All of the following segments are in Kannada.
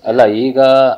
ಅಲ್ಲ ಈಗ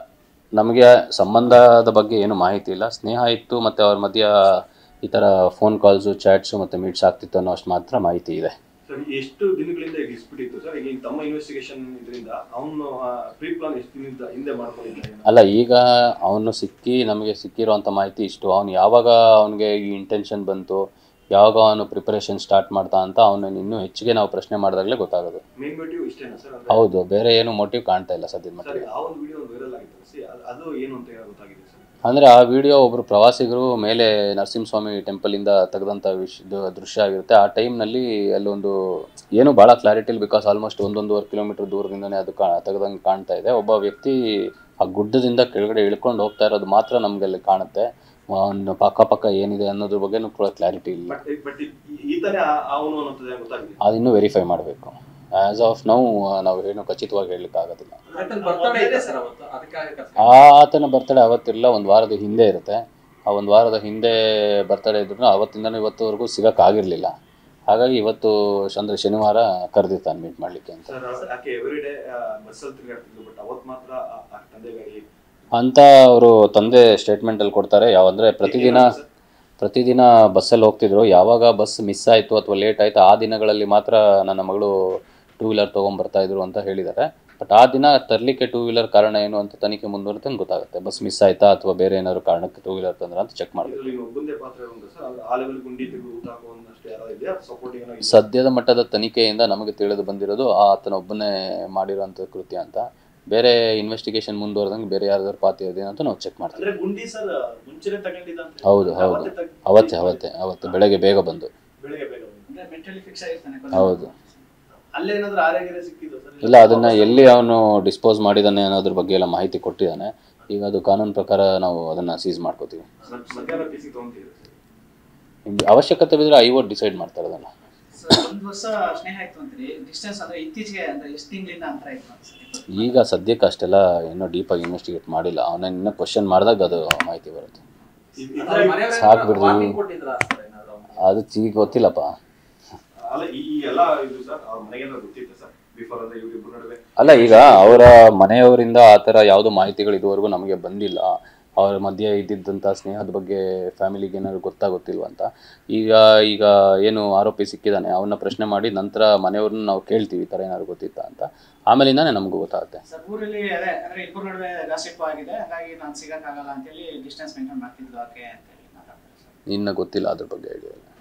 ನಮಗೆ ಸಂಬಂಧದ ಬಗ್ಗೆ ಏನು ಮಾಹಿತಿ ಇಲ್ಲ ಸ್ನೇಹ ಇತ್ತು ಮತ್ತು ಅವ್ರ ಮಧ್ಯ ಈ ಥರ ಫೋನ್ ಕಾಲ್ಸು ಚಾಟ್ಸು ಮತ್ತು ಮೀಟ್ಸ್ ಆಗ್ತಿತ್ತು ಅನ್ನೋ ಅಷ್ಟು ಮಾತ್ರ ಮಾಹಿತಿ ಇದೆ ಸರ್ ಎಷ್ಟು ದಿನಗಳಿಂದ ಡಿಸ್ಪ್ಯೂಟ್ ಇತ್ತು ಸರ್ ಈಗ ತಮ್ಮ ಇನ್ವೆಸ್ಟಿಗೇಷನ್ ಇದರಿಂದ ಅವನು ಪ್ರೀ ಪ್ಲಾನ್ ಎಷ್ಟು ದಿನದಿಂದ ಹಿಂದೆ ಮಾಡ್ಕೊಂಡಿದ್ದ ಅಲ್ಲ ಈಗ ಅವನು ಸಿಕ್ಕಿ ನಮಗೆ ಸಿಕ್ಕಿರೋಂಥ ಮಾಹಿತಿ ಇಷ್ಟು ಅವನು ಯಾವಾಗ ಅವನಿಗೆ ಈ ಇಂಟೆನ್ಷನ್ ಬಂತು ಯಾವಾಗ ಅವನು ಪ್ರಿಪರೇಷನ್ ಸ್ಟಾರ್ಟ್ ಮಾಡ್ತಾ ಅಂತ ಅವನನ್ನು ಇನ್ನೂ ಹೆಚ್ಚಿಗೆ ನಾವು ಪ್ರಶ್ನೆ ಮಾಡಿದಾಗಲೇ ಗೊತ್ತಾಗೋದು ಮೇನ್ ಮೋಟಿವ್ ಇಷ್ಟೇನಾ ಸರ್ ಅಂದ್ರೆ ಹೌದು ಬೇರೆ ಏನು ಮೋಟಿವ್ ಕಾಣ್ತಾ ಇಲ್ಲ ಸದ್ಯದ ಸರ್ ಮಟ್ಟಿಗೆ ಆ ಒಂದು ವಿಡಿಯೋ ಒಂದು ವೈರಲ್ ಆಗಿತ್ತು ಸಿ ಅದು ಏನು ಅಂತ ಹೇಳಿ ಗೊತ್ತಾಗಿದೆ ಸರ್ ಅಂದರೆ ಆ ವಿಡಿಯೋ ಒಬ್ಬರು ಪ್ರವಾಸಿಗರು ಮೇಲೆ ನರಸಿಂಹಸ್ವಾಮಿ ಟೆಂಪಲಿಂದ ತೆಗೆದಂಥ ವಿಷ್ ದ- ದೃಶ್ಯ ಆಗಿರುತ್ತೆ ಆ ಟೈಮ್ನಲ್ಲಿ ಅಲ್ಲೊಂದು ಏನು ಭಾಳ ಕ್ಲಾರಿಟಿಲಿ ಬಿಕಾಸ್ ಆಲ್ಮೋಸ್ಟ್ ಒಂದೊಂದೂವರೆ ಕಿಲೋಮೀಟರ್ ದೂರದಿಂದನೇ ಅದು ಕಾ ತೆಗೆದಂಗೆ ಕಾಣ್ತಾ ಇದೆ ಒಬ್ಬ ವ್ಯಕ್ತಿ ಆ ಗುಡ್ಡದಿಂದ ಕೆಳಗಡೆ ಇಳ್ಕೊಂಡು ಹೋಗ್ತಾ ಇರೋದು ಮಾತ್ರ ನಮ್ಗೆ ಅಲ್ಲಿ ಕಾಣುತ್ತೆ ಒಂದು ಪಕ್ಕ ಪಕ್ಕ ಏನಿದೆ ಅನ್ನೋದ್ರ ಬಗ್ಗೆನೂ ಕೂಡ ಕ್ಲಾರಿಟಿ ಇಲ್ಲ ಬಟ್ ಬಟ್ ಈತನೇ ಅವನು ಅನ್ನೋದು ಗೊತ್ತಾಗಿದೆ ಅದಿನ್ನೂ ವೆರಿಫೈ ಮಾಡಬೇಕು ಆ್ಯಸ್ ಆಫ್ ನೌ ನಾವು ಏನು ಖಚಿತವಾಗಿ ಹೇಳಲಿಕ್ಕೆ ಆಗೋದಿಲ್ಲ ಬರ್ತಡೇ ಇದೆ ಸರ್ ಅವತ್ತು ಅದಕ್ಕಾಗಿ ಕರ್ಸ್ಕೊಂಡು ಆ ಆತನ ಬರ್ತಡೇ ಅವತ್ತಿರಲ್ಲ ಒಂದು ವಾರದ ಹಿಂದೆ ಇರುತ್ತೆ ಆ ಒಂದು ವಾರದ ಹಿಂದೆ ಬರ್ತಡೇ ಇದ್ರು ಅವತ್ತಿಂದನೂ ಇವತ್ತುವರೆಗೂ ಸಿಗೋಕ್ಕಾಗಿರಲಿಲ್ಲ ಹಾಗಾಗಿ ಇವತ್ತು ಅಂದರೆ ಶನಿವಾರ ಕರೆದಿರ್ತಾನೆ ಮೀಟ್ ಮಾಡಲಿಕ್ಕೆ ಅಂತ ಸರ್ ಯಾಕೆ ಎವ್ರಿ ಡೇ ಬಸ್ಸಲ್ಲಿ ತಿರುಗಾಡ್ತಿದ್ರು ಬಟ್ ಅವತ್ತು ಮಾತ್ರ ಆ- ಆ ತಂದೆ ಗಾಡಿ ಅಂತ ಅವರು ತಂದೆ ಸ್ಟೇಟ್ಮೆಂಟಲ್ಲಿ ಕೊಡ್ತಾರೆ ಯಾವ ಅಂದರೆ ಪ್ರತಿದಿನ ಪ್ರತಿದಿನ ಬಸ್ಸಲ್ಲಿ ಹೋಗ್ತಿದ್ರು ಯಾವಾಗ ಬಸ್ ಮಿಸ್ ಆಯಿತು ಅಥವಾ ಲೇಟ್ ಆಯಿತು ಆ ದಿನಗಳಲ್ಲಿ ಮಾತ್ರ ನನ್ನ ಮಗಳು ಟೂ ವೀಲರ್ ತೊಗೊಂಬರ್ತಾ ಇದ್ರು ಅಂತ ಹೇಳಿದ್ದಾರೆ ಬಟ್ ಆ ದಿನ ತರಲಿಕ್ಕೆ ಟೂ ವೀಲರ್ ಕಾರಣ ಏನು ಅಂತ ತನಿಖೆ ಮುಂದುವರೆತ ಗೊತ್ತಾಗುತ್ತೆ ಬಸ್ ಮಿಸ್ ಆಯ್ತಾ ಅಥವಾ ಬೇರೆ ಏನಾದ್ರು ಕಾರಣಕ್ಕೆ ಟೂ ವೀಲರ್ ತಂದ್ರ ಅಂತ ಚೆಕ್ ಮಾಡಬೇಕು ಇದರಲ್ಲಿ ಒಬ್ಬಂದೇ ಪಾತ್ರ ಉಂಟು ಸರ್ ಅಲ್ಲಿ ಆ ಲೆವೆಲ್ ಗುಂಡಿ ತೆಗೆದು ಊಟ ಹಾಕುವಷ್ಟು ಯಾರೋ ಇದೆಯಾ ಸಪೋರ್ಟಿಂಗ್ ಏನೋ ಇದೆಯಾ? ಸದ್ಯದ ಮಟ್ಟದ ತನಿಖೆಯಿಂದ ನಮಗೆ ತಿಳಿದು ಬಂದಿರೋದು ಆ ಆತನ ಒಬ್ಬನೇ ಮಾಡಿರೋಂಥ ಕೃತ್ಯ ಅಂತ ಬೇರೆ ಇನ್ವೆಸ್ಟಿಗೇಷನ್ ಮುಂದುವರೆದಂಗೆ ಬೇರೆ ಯಾರ್ದಾರು ಪಾತ್ರ ಇದೆ ಅಂತ ನಾವು ಚೆಕ್ ಮಾಡ್ತೀವಿ ಅಂದ್ರೆ ಗುಂಡಿ ಸರ್ ಮುಂಚೆನೆ ತಗೊಂಡಿದ್ದ ಅಂತ ಹೌದು ಹೌದು ಅವತ್ತೇ ತಗ್- ಅವತ್ತೇ ಅವತ್ತೇ ಅವತ್ತು ಬೆಳಗ್ಗೆ ಬೇಗ ಬಂದು ಬೆಳಿಗ್ಗೆ ಬೇಗ ಬಂದು. ಅಂದ್ರೆ ಮೆಂಟಲಿ ಫಿಕ್ಸ್ ಆಗಿರ್ತಾನೆ ಹೌದು ಅಲ್ಲೇ ಏನಾದ್ರು ಆರೋಗ್ಯ ಸಿಕ್ಕಿದ್ದು ಸರ್ ಇಲ್ಲ ಅದನ್ನ ಎಲ್ಲಿ ಅವನು ಡಿಸ್ಪೋಸ್ ಮಾಡಿದಾನೆ ಅನ್ನೋದ್ರ ಬಗ್ಗೆ ಎಲ್ಲ ಮಾಹಿತಿ ಕೊಟ್ಟಿದ್ದಾನೆ ಈಗ ಅದು ಕಾನೂನು ಪ್ರಕಾರ ನಾವು ಅದನ್ನ ಸೀಸ್ ಮಾಡ್ಕೋತೀವಿ ಮತ್- ಮಧ್ಯಾಹ್ನ ಪಿಸಿ ತಗೊಂತೀವಿ ನಿಮ್ಗೆ ಅವಶ್ಯಕತೆ ಬಿದ್ದರೆ ಐ ಓಟ್ ಡಿಸೈಡ್ ಮಾಡ್ತಾರೆ ಅದನ್ನ ಸರ್ ಒಂದು ವರ್ಷ ಸ್ನೇಹ ಇತ್ತು ಅಂತೀರಿ ಡಿಸ್ಟೆನ್ಸ್ ಅಂದ್ರೆ ಇತ್ತೀಚೆಗೆ ಅಂದ್ರೆ ಎಷ್ಟು ತಿಂಗಳಿಂದ ಅಂತರ ಇತ್ತು ಅಂತ ಸರ್ ಈಗ ಸದ್ಯಕ್ಕೆ ಅಷ್ಟೆಲ್ಲ ಇನ್ನೂ ಡೀಪಾಗಿ ಇನ್ವೆಸ್ಟಿಗೇಟ್ ಮಾಡಿಲ್ಲ ಅವನ ಇನ್ನೂ ಕ್ವಶನ್ ಮಾಡಿದಾಗ ಅದು ಮಾಹಿತಿ ಬರುತ್ತೆ ಸಾಕು ಬಿಡ್ರಿ. ಕೊಟ್ಟಿದ್ರ ಸರ್ ಏನಾದ್ರು ಅದು ಈಗ ಗೊತ್ತಿಲ್ಲಪ್ಪ ಅಲ್ಲ ಈ ಈ ಎಲ್ಲ ಇದು ಸರ್ ಅವ್ರ ಮನೆಗೆಲ್ಲ ಗೊತ್ತಿತ್ತು ಸರ್ ಬಿಫೋರ್ ಅಂದ್ರೆ ಇವ್ರಿಬ್ರು ನಡುವೆ ಅಲ್ಲ ಈಗ ಅವರ ಮನೆಯವರಿಂದ ಆ ಥರ ಯಾವುದೋ ಮಾಹಿತಿಗಳು ಇದುವರೆಗೂ ನಮಗೆ ಬಂದಿಲ್ಲ ಅವರ ಮಧ್ಯೆ ಇದ್ದಿದ್ದಂಥ ಸ್ನೇಹದ ಬಗ್ಗೆ ಫ್ಯಾಮಿಲಿಗೆ ಏನಾದ್ರು ಗೊತ್ತಾ ಗೊತ್ತಿಲ್ವ ಅಂತ ಈಗ ಈಗ ಏನು ಆರೋಪಿ ಸಿಕ್ಕಿದ್ದಾನೆ ಅವನ್ನ ಪ್ರಶ್ನೆ ಮಾಡಿ ನಂತರ ಮನೆಯವ್ರನ್ನ ನಾವು ಕೇಳ್ತೀವಿ ಈ ಥರ ಏನಾದ್ರು ಗೊತ್ತಿತ್ತಾ ಅಂತ ಆಮೇಲಿಂದಾನೆ ನಮಗೂ ಗೊತ್ತಾಗುತ್ತೆ ಸರ್ ಊರಲ್ಲಿ ಅದೇ ಅಂದ್ರೆ ಇಬ್ಬರ ನಡುವೆ ಗಾಸಿಪ್ ಆಗಿದೆ ಹಾಗಾಗಿ ನಾನು ಸಿಗಕ್ಕಾಗಲ್ಲ ಅಂತೇಳಿ ಡಿಸ್ಟೆನ್ಸ್ ಮೇಂಟೈನ್ ಮಾಡ್ತಿದ್ಲು ಆಕೆ ಅಂತ ಹೇಳಿ ಮಾತಾಡ್ತಾರೆ ಸರ್ ಇನ್ನು ಗೊತ್ತಿಲ್ಲ ಅದ್ರ ಬಗ್ಗೆ ಐಡಿಯಾ ಇಲ್ಲ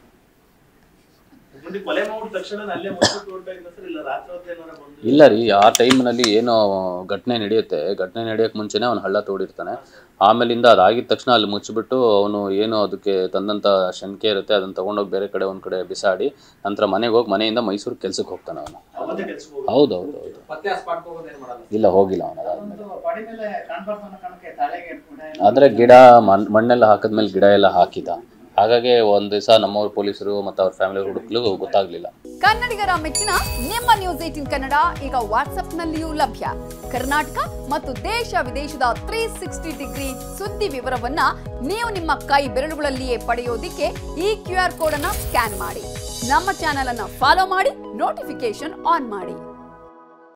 ಗುಂಡಿ ಕೊಲೆ ಮಾಡಿದ ತಕ್ಷಣ ಅಲ್ಲೇ ಮುಚ್ಚಿಟ್ಟು ಹೊರಟಾಗಿಲ್ಲ ಸರ್ ಇಲ್ಲ ರಾತ್ರಿ ಹೊತ್ತು ಏನಾರ ಬಂದು ಇಲ್ಲ ರೀ ಆ ಟೈಮ್ನಲ್ಲಿ ಏನೋ ಘಟನೆ ನಡೆಯುತ್ತೆ ಘಟನೆ ನಡೆಯೋಕ್ಕೆ ಮುಂಚೆನೇ ಅವ್ನು ಹಳ್ಳ ತೋಡಿರ್ತಾನೆ ಆಮೇಲಿಂದ ಅದಾಗಿದ ತಕ್ಷಣ ಅಲ್ಲಿ ಮುಚ್ಚಿಬಿಟ್ಟು ಅವನು ಏನು ಅದಕ್ಕೆ ತಂದಂಥ ಶಂಕೆ ಇರುತ್ತೆ ಅದನ್ನು ತೊಗೊಂಡೋಗಿ ಬೇರೆ ಕಡೆ ಒಂದು ಕಡೆ ಬಿಸಾಡಿ ನಂತರ ಮನೆಗೆ ಹೋಗಿ ಮನೆಯಿಂದ ಮೈಸೂರು ಕೆಲ್ಸಕ್ಕೆ ಹೋಗ್ತಾನೆ ಅವನು ಅವತ್ತೇ ಕೆಲ್ಸಕ್ಕೆ ಹೋಗಿ ಹೌದು ಹೌದು ಹೌದು ಪತ್ತೆ ಸ್ಪಾಟ್ ಹೋಗೋದೇನು ಮಾಡಲ್ಲ ಇಲ್ಲ ಹೋಗಿಲ್ಲ ಅವನು ಅದಾದ್ಮೇಲೆ ಒಂದು ಬಾಡಿ ಮೇಲೆ ಕಾಣ್ಬಾರ್ದು ಅನ್ನೋ ಕಾರಣಕ್ಕೆ ತಲೆಗೆ ಕೂಡ ಅಂದರೆ ಗಿಡ ಮಣ್ ಮಣ್ಣೆಲ್ಲ ಹಾಕಿದ್ಮೇಲೆ ಗಿಡ ಎಲ್ಲ ಹಾಕಿದ ಹಾಗಾಗಿ ಒಂದು ದಿವಸ ನಮ್ಮವ್ರ ಪೊಲೀಸರು ಮತ್ತು ಅವ್ರ ಫ್ಯಾಮಿಲಿ ಹುಡುಕ್ಲು ಗೊತ್ತಾಗಲಿಲ್ಲ ಕನ್ನಡಿಗರ ಮೆಚ್ಚಿನ ನಿಮ್ಮ ನ್ಯೂಸ್ ಏಟಿನ್ ಕನ್ನಡ ಈಗ ವಾಟ್ಸ್ಆಪ್ನಲ್ಲಿಯೂ ಲಭ್ಯ ಕರ್ನಾಟಕ ಮತ್ತು ದೇಶ ವಿದೇಶದ ತ್ರೀ ಸಿಕ್ಸ್ಟಿ ಡಿಗ್ರಿ ಸುದ್ದಿ ವಿವರವನ್ನ ನೀವು ನಿಮ್ಮ ಕೈ ಬೆರಳುಗಳಲ್ಲಿಯೇ ಪಡೆಯೋದಿಕ್ಕೆ ಈ ಕ್ಯೂ ಆರ್ ಕೋಡ್ ಅನ್ನ ಸ್ಕ್ಯಾನ್ ಮಾಡಿ ನಮ್ಮ ಚಾನೆಲ್ ಅನ್ನ ಫಾಲೋ ಮಾಡಿ ನೋಟಿಫಿಕೇಶನ್ ಆನ್ ಮಾಡಿ